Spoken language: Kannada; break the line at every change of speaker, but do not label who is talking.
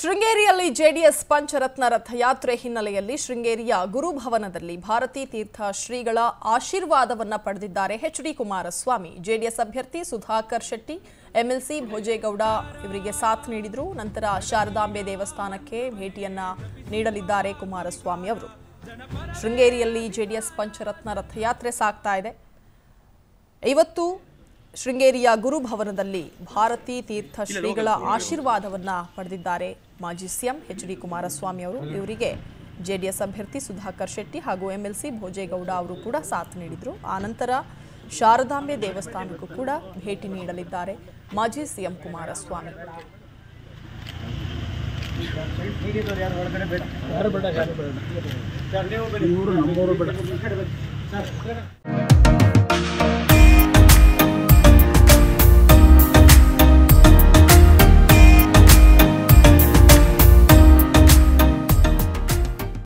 ಶೃಂಗೇರಿಯಲ್ಲಿ ಜೆಡಿಎಸ್ ಪಂಚರತ್ನ ರಥಯಾತ್ರೆ ಹಿನ್ನೆಲೆಯಲ್ಲಿ ಶೃಂಗೇರಿಯ ಗುರುಭವನದಲ್ಲಿ ಭಾರತೀ ತೀರ್ಥ ಶ್ರೀಗಳ ಆಶೀರ್ವಾದವನ್ನ ಪಡೆದಿದ್ದಾರೆ ಎಚ್ ಡಿ ಕುಮಾರಸ್ವಾಮಿ ಜೆಡಿಎಸ್ ಅಭ್ಯರ್ಥಿ ಸುಧಾಕರ್ ಶೆಟ್ಟಿ ಎಂಎಲ್ಸಿ ಭೋಜೇಗೌಡ ಇವರಿಗೆ ಸಾಥ್ ನೀಡಿದ್ರು ನಂತರ ಶಾರದಾಂಬೆ ದೇವಸ್ಥಾನಕ್ಕೆ ಭೇಟಿಯನ್ನ ನೀಡಲಿದ್ದಾರೆ ಕುಮಾರಸ್ವಾಮಿ ಅವರು ಶೃಂಗೇರಿಯಲ್ಲಿ ಜೆಡಿಎಸ್ ಪಂಚರತ್ನ ರಥಯಾತ್ರೆ ಸಾಗ್ತಾ ಇದೆ ಇವತ್ತು ಶೃಂಗೇರಿಯ ಗುರುಭವನದಲ್ಲಿ ಭಾರತೀ ತೀರ್ಥ ಶ್ರೀಗಳ ಆಶೀರ್ವಾದವನ್ನ ಪಡೆದಿದ್ದಾರೆ ಮಾಜಿ ಸಿಎಂ ಎಚ್ ಡಿ ಕುಮಾರಸ್ವಾಮಿ ಅವರು ಇವರಿಗೆ ಜೆಡಿಎಸ್ ಅಭ್ಯರ್ಥಿ ಸುಧಾಕರ್ ಶೆಟ್ಟಿ ಹಾಗೂ ಎಂಎಲ್ಸಿ ಭೋಜೇಗೌಡ ಅವರು ಕೂಡ ಸಾಥ್ ನೀಡಿದ್ರು ಆನಂತರ ಶಾರದಾಂಬೆ ದೇವಸ್ಥಾನಕ್ಕೂ ಕೂಡ ಭೇಟಿ ನೀಡಲಿದ್ದಾರೆ ಮಾಜಿ ಸಿಎಂ ಕುಮಾರಸ್ವಾಮಿ
ಯಾರು ಬೇಡ ಯಾರು ಬೇಡ ಇವರು ನಮ್ಮವರು ಬೇಡ